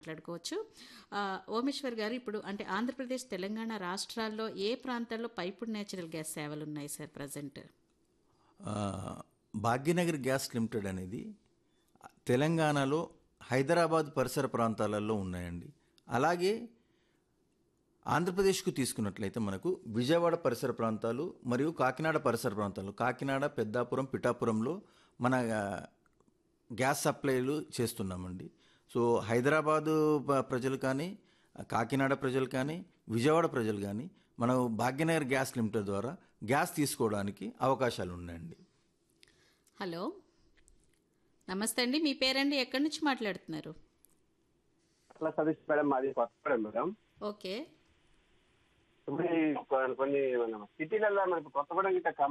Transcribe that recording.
మాట్లాడుకోవచ్చు ఆ, ఓమేశ్వర్ గారు ఇప్పుడు అంటే ఆంధ్రప్రదేశ్ తెలంగాణ రాష్ట్రాల్లో ఏ ప్రాంతాల్లో పైపుడ్ నేచురల్ గ్యాస్ సేవలు ఉన్నాయి సార్ ప్రజెంట్ ఆ, భాగ్యనగర్ గ్యాస్ లిమిటెడ్ అనేది తెలంగాణలో హైదరాబాద్ పరిసర ప్రాంతాలలో ఉన్నాయండి అలాగే ఆంధ్రప్రదేశ్కు తీసుకున్నట్లయితే మనకు విజయవాడ పరిసర ప్రాంతాలు మరియు కాకినాడ పరిసర ప్రాంతాలు కాకినాడ పెద్దాపురం పిఠాపురంలో మన ఆ, గ్యాస్ సప్లైలు చేస్తున్నామండి సో హైదరాబాదు ప- ప్రజలు కానీ కాకినాడ ప్రజలు కానీ విజయవాడ ప్రజలు కానీ మనం భాగ్యనగర్ గ్యాస్ లిమిటెడ్ ద్వారా గ్యాస్ తీసుకోవడానికి అవకాశాలు ఉన్నాయండి హలో నమస్తే అండి మీ పేరండి ఎక్కడి నుంచి మాట్లాడుతున్నారు అట్లా సతీష్ మేడం మాది కొత్తగూడెం మేడం ఓకే ఇప్పుడు ఈ కొన్ని కొన్ని మన సిటీలలో మనకు కొత్తగూడెం గిట్ట